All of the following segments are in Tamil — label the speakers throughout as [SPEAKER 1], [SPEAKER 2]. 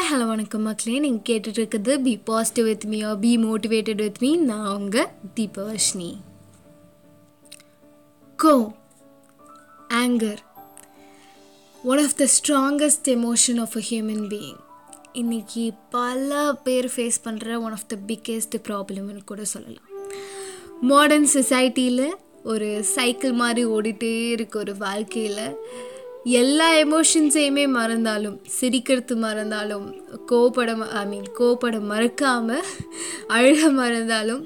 [SPEAKER 1] ஹாய் ஹலோ வணக்கம் மக்களே நீங்கள் கேட்டுட்டு இருக்குது be positive with me be motivated with me நான் உங்கள் Deepavarshini go anger one of the strongest emotion of a human being இன்னைக்கு பல பேர் ஃபேஸ் பண்ணுற ஒன் ஆஃப் த பிக்கெஸ்ட் ப்ராப்ளம்னு கூட சொல்லலாம் மாடர்ன் சொசைட்டியில் ஒரு சைக்கிள் மாதிரி ஓடிட்டே இருக்க ஒரு வாழ்க்கையில் எல்லா எமோஷன்ஸையுமே மறந்தாலும் சிரிக்கிறது மறந்தாலும் கோபப்பட ஐ மீன் கோபப்பட மறக்காமல் அழுக மறந்தாலும்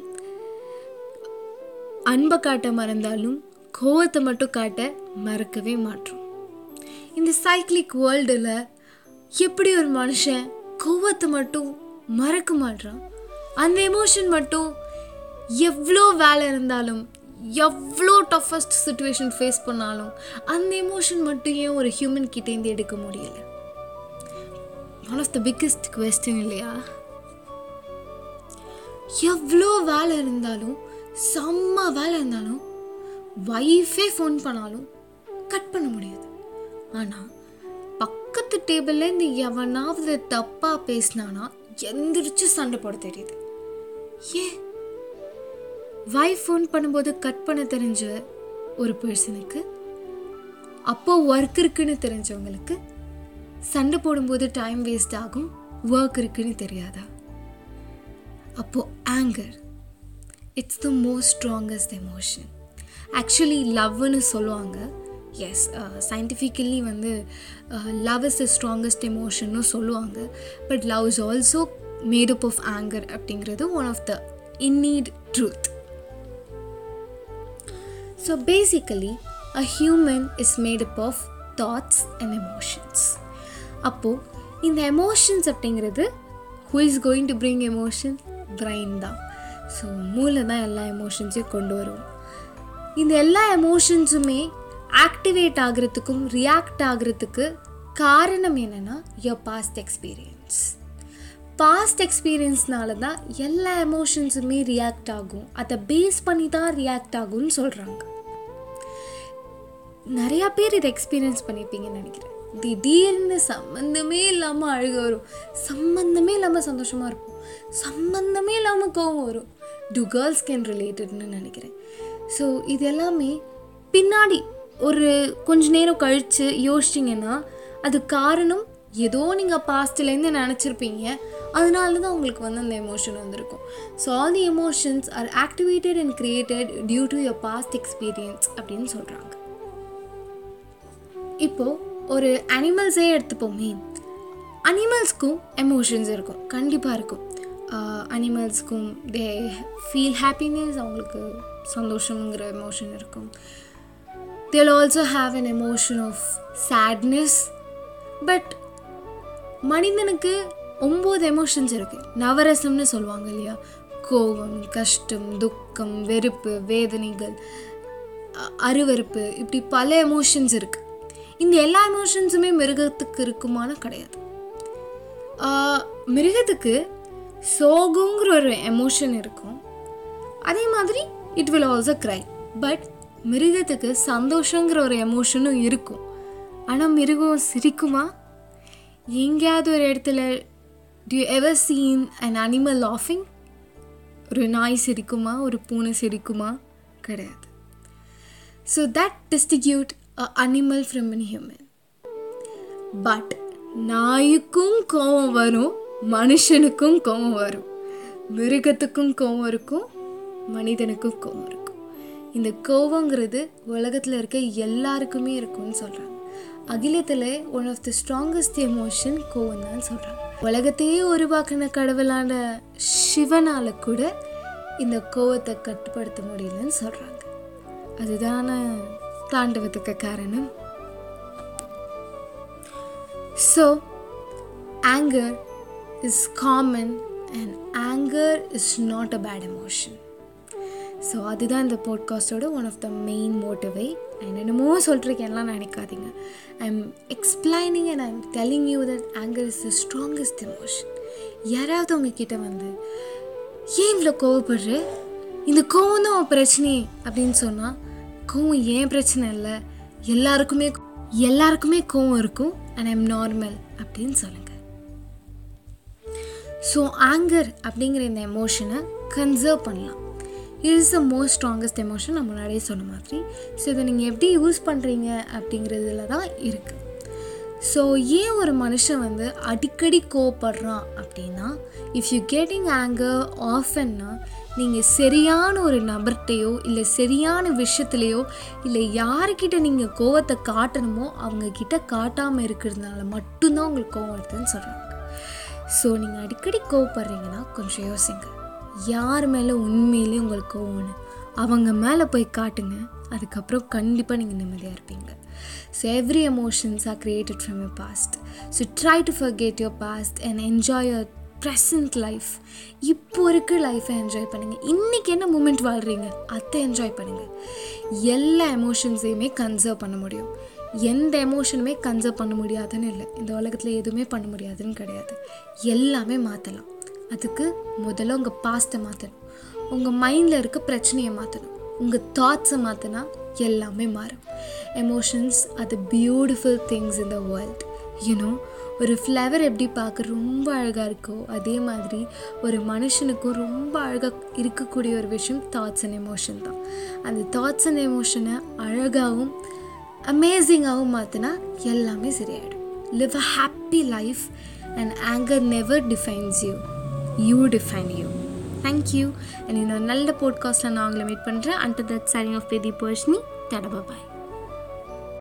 [SPEAKER 1] அன்பை காட்ட மறந்தாலும் கோவத்தை மட்டும் காட்ட மறக்கவே மாட்டோம் இந்த சைக்கிளிக் வேர்ல்டில் எப்படி ஒரு மனுஷன் கோவத்தை மட்டும் மறக்க மாட்டான் அந்த எமோஷன் மட்டும் எவ்வளோ வேலை இருந்தாலும் எவ்வளோ டஃபஸ்ட் சுச்சுவேஷன் ஃபேஸ் பண்ணாலும் அந்த எமோஷன் மட்டும் ஏன் ஒரு ஹியூமன் கிட்டேருந்து எடுக்க முடியல one of the biggest question இல்லையா எவ்வளோ வேலை இருந்தாலும் செம்ம வேலை இருந்தாலும் ஒய்ஃபே ஃபோன் பண்ணாலும் கட் பண்ண முடியாது ஆனால் பக்கத்து டேபிள்லேருந்து எவனாவது தப்பாக பேசினானா எந்திரிச்சு சண்டை போட தெரியுது ஏன் வைஃப் ஃபோன் பண்ணும்போது கட் பண்ண தெரிஞ்ச ஒரு பர்சனுக்கு அப்போ ஒர்க் இருக்குன்னு தெரிஞ்சவங்களுக்கு சண்டை போடும்போது டைம் வேஸ்ட் ஆகும் ஒர்க் இருக்குன்னு தெரியாதா அப்போ anger it's the most strongest emotion actually லவ்னு சொல்லுவாங்க எஸ் சயின்டிஃபிக்கலி வந்து லவ் இஸ் த ஸ்ட்ராங்கஸ்ட் எமோஷன்னு சொல்லுவாங்க but love is also made up of anger அப்படிங்கிறது one of the innate truth so basically a human is made up of thoughts and emotions அப்போது இந்த எமோஷன்ஸ் அப்படிங்கிறது who is going to bring emotion brain தான் ஸோ மூளை தான் எல்லா எமோஷன்ஸையும் கொண்டு வரும் இந்த எல்லா எமோஷன்ஸுமே ஆக்டிவேட் ஆகிறதுக்கும் ரியாக்ட் ஆகிறதுக்கு காரணம் என்னென்னா யோர் பாஸ்ட் எக்ஸ்பீரியன்ஸ் பாஸ்ட் எக்ஸ்பீரியன்ஸ்னால தான் எல்லா எமோஷன்ஸுமே ரியாக்ட் ஆகும் அதை பேஸ் பண்ணி தான் ரியாக்ட் ஆகும்னு சொல்கிறாங்க நிறையா பேர் இதை எக்ஸ்பீரியன்ஸ் பண்ணியிருப்பீங்கன்னு நினைக்கிறேன் திடீர்னு சம்மந்தமே இல்லாமல் அழுக வரும் சம்மந்தமே இல்லாமல் சந்தோஷமாக இருக்கும் சம்மந்தமே இல்லாமல் கோவம் வரும் டு கேர்ள்ஸ் கேன் ரிலேட்டட்னு நினைக்கிறேன் ஸோ இது எல்லாமே பின்னாடி ஒரு கொஞ்ச நேரம் கழித்து யோசிச்சிங்கன்னா அது காரணம் ஏதோ நீங்கள் பாஸ்ட்லேருந்து நினச்சிருப்பீங்க அதனால தான் உங்களுக்கு வந்து அந்த எமோஷன் வந்திருக்கும் so all the emotions are activated and created due to your past experience அப்படின்னு சொல்கிறாங்க இப்போது ஒரு அனிமல்ஸே எடுத்துப்போமே அனிமல்ஸ்க்கும் எமோஷன்ஸ் இருக்கும் கண்டிப்பாக இருக்கும் அனிமல்ஸ்க்கும் தே ஃபீல் ஹாப்பினஸ் அவங்களுக்கு சந்தோஷங்கிற எமோஷன் இருக்கும் they'll also have an emotion of sadness but மனிதனுக்கு ஒம்பது எமோஷன்ஸ் இருக்குது நவரசம்னு சொல்லுவாங்க இல்லையா கோபம் கஷ்டம் துக்கம் வெறுப்பு வேதனைகள் அருவறுப்பு இப்படி பல எமோஷன்ஸ் இருக்குது இந்த எல்லா எமோஷன்ஸுமே மிருகத்துக்கு இருக்குமான கிடையாது மிருகத்துக்கு சோகங்கிற ஒரு எமோஷன் இருக்கும் அதே மாதிரி it will also cry but மிருகத்துக்கு சந்தோஷங்கிற ஒரு எமோஷனும் இருக்கும் ஆனால் மிருகம் சிரிக்குமா எங்கேயாவது ஒரு இடத்துல do ever seen an animal லாஃபிங் ஒரு நாய் சிரிக்குமா ஒரு பூனை சிரிக்குமா கிடையாது so that distinguish a animal from an human but நாய்க்கும் கோவம் வரும் மனுஷனுக்கும் கோவம் வரும் மிருகத்துக்கும் கோவம் இருக்கும் மனிதனுக்கும் கோவம் இருக்கும் இந்த கோவங்கிறது உலகத்தில் இருக்க எல்லாருக்குமே இருக்கும்னு சொல்கிறாங்க அகிலத்தில் one of the strongest emotion கோவம் தான் சொல்கிறாங்க உலகத்தையே உருவாக்கின கடவுளான சிவனால் கூட இந்த கோவத்தை கட்டுப்படுத்த முடியலன்னு சொல்கிறாங்க அதுதான தாண்டவத்துக்கு காரணம் so anger is common and anger is not a bad emotion so அதுதான் இந்த போட்காஸ்டோட one of the main motive நான் என்னமோ சொல்கிறீங்கலாம் நினைக்காதீங்க I'm explaining and I'm telling you that anger is the strongest emotion யாராவது உங்ககிட்ட வந்து ஏன் இவ்வளோ கோவப்படுற இந்த கோவம் தான் உன் பிரச்சனை அப்படின்னு சொன்னால் கோவம் ஏன் பிரச்சனை இல்லை எல்லாருக்குமே எல்லாருக்குமே கோவம் இருக்கும் அண்ட் ஐம் நார்மல் அப்படின்னு சொல்லுங்கள் ஸோ ஆங்கர் அப்படிங்கிற இந்த எமோஷனை கன்சர்வ் பண்ணலாம் it is the most strongest emotion நான் முன்னாடியே சொன்ன மாதிரி ஸோ இதை நீங்கள் எப்படி யூஸ் பண்ணுறீங்க அப்படிங்கிறதுல தான் இருக்குது ஸோ ஏன் ஒரு மனுஷன் வந்து அடிக்கடி கோவப்படுறான் அப்படின்னா இஃப் யூ கெட்டிங் ஆங்கர் ஆஃபன்னா நீங்கள் சரியான ஒரு நபர்கிட்டையோ இல்லை சரியான விஷயத்துலையோ இல்லை யாருக்கிட்ட நீங்கள் கோவத்தை காட்டணுமோ அவங்கக்கிட்ட காட்டாமல் இருக்கிறதுனால மட்டும்தான் உங்களுக்கு கோவம் வருதுன்னு சொல்கிறாங்க ஸோ நீங்கள் அடிக்கடி கோவப்படுறீங்கன்னா கொஞ்சம் யோசிங்க யார் மேலே உண்மையிலேயே உங்களுக்கு கோவம்னு அவங்க மேலே போய் காட்டுங்க அதுக்கப்புறம் கண்டிப்பாக நீங்கள் நிம்மதியாக இருப்பீங்க so every emotions are created from your past so try to forget your past and enjoy your present life இப்போ இருக்க லைஃப்பை என்ஜாய் பண்ணுங்கள் இன்றைக்கி என்ன மூமெண்ட் வாழ்கிறீங்க அதை என்ஜாய் பண்ணுங்கள் எல்லா எமோஷன்ஸையுமே கன்சர்வ் பண்ண முடியும் எந்த எமோஷனுமே கன்சர்வ் பண்ண முடியாதுன்னு இல்லை இந்த உலகத்தில் எதுவுமே பண்ண முடியாதுன்னு கிடையாது எல்லாமே மாற்றலாம் அதுக்கு முதல்ல உங்கள் பாஸ்ட்டை மாற்றணும் உங்கள் மைண்டில் இருக்க பிரச்சனையை மாற்றணும் உங்கள் தாட்ஸை மாற்றினா எல்லாமே மாறும் எமோஷன்ஸ் அது beautiful things in the world you know ஒரு ஃப்ளவர் எப்படி பார்க்க ரொம்ப அழகாக இருக்கோ அதே மாதிரி ஒரு மனுஷனுக்கும் ரொம்ப அழகாக இருக்கக்கூடிய ஒரு விஷயம் தாட்ஸ் அண்ட் எமோஷன் தான் அந்த தாட்ஸ் அண்ட் எமோஷனை அழகாகவும் அமேசிங்காகவும் மாற்றினா எல்லாமே சரியாயிடும் live a happy life and anger never defines you you define you thank you and இன்னொரு நல்ல போட்காஸ்ட்டில் நான் உங்களை மீட் பண்ணுறேன் and that signing off Deepavarshini தடபா பாய்